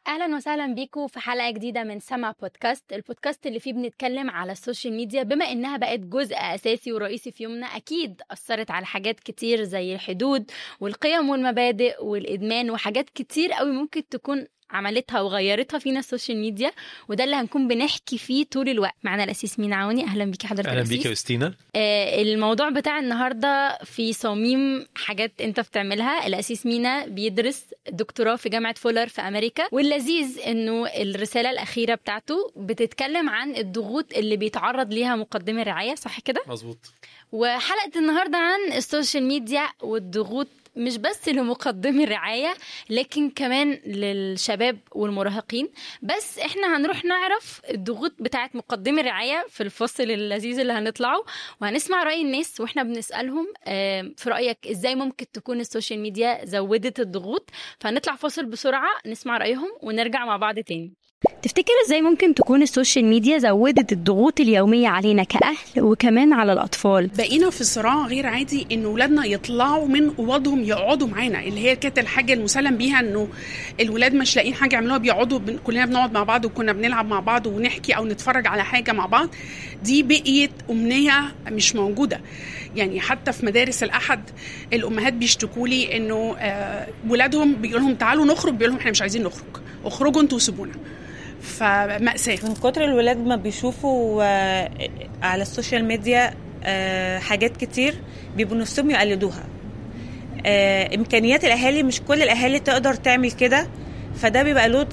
اهلا وسهلا بيكم في حلقه جديده من سما بودكاست البودكاست اللي فيه بنتكلم على السوشيال ميديا بما انها بقت جزء اساسي ورئيسي في يومنا اكيد اثرت على حاجات كتير زي الحدود والقيم والمبادئ والادمان وحاجات كتير قوي ممكن تكون عملتها وغيرتها فينا السوشيال ميديا وده اللي هنكون بنحكي فيه طول الوقت معنا الاسيس مين عوني اهلا بيكي حضرتك اهلا الأسيس. بيك يا يوستينا آه، الموضوع بتاع النهارده في صميم حاجات انت بتعملها الاسيس مينا بيدرس دكتوراه في جامعه فولر في امريكا واللذيذ انه الرساله الاخيره بتاعته بتتكلم عن الضغوط اللي بيتعرض ليها مقدمي الرعايه صح كده مظبوط وحلقه النهارده عن السوشيال ميديا والضغوط مش بس لمقدمي الرعاية لكن كمان للشباب والمراهقين بس احنا هنروح نعرف الضغوط بتاعت مقدمي الرعاية في الفصل اللذيذ اللي هنطلعه وهنسمع رأي الناس واحنا بنسألهم آه، في رأيك ازاي ممكن تكون السوشيال ميديا زودت الضغوط فهنطلع فاصل بسرعة نسمع رأيهم ونرجع مع بعض تاني تفتكر ازاي ممكن تكون السوشيال ميديا زودت الضغوط اليومية علينا كأهل وكمان على الأطفال بقينا في صراع غير عادي ان ولادنا يطلعوا من اوضهم يقعدوا معانا اللي هي كانت الحاجه المسلم بيها انه الولاد مش لاقيين حاجه يعملوها بيقعدوا بن... كلنا بنقعد مع بعض وكنا بنلعب مع بعض ونحكي او نتفرج على حاجه مع بعض دي بقيت امنيه مش موجوده يعني حتى في مدارس الاحد الامهات بيشتكوا لي انه آه ولادهم بيقول لهم تعالوا نخرج بيقول لهم احنا مش عايزين نخرج اخرجوا انتوا وسيبونا فمأساة من كتر الولاد ما بيشوفوا آه، على السوشيال ميديا آه، حاجات كتير بيبقوا نفسهم يقلدوها آه، امكانيات الاهالي مش كل الاهالي تقدر تعمل كده فده بيبقى لود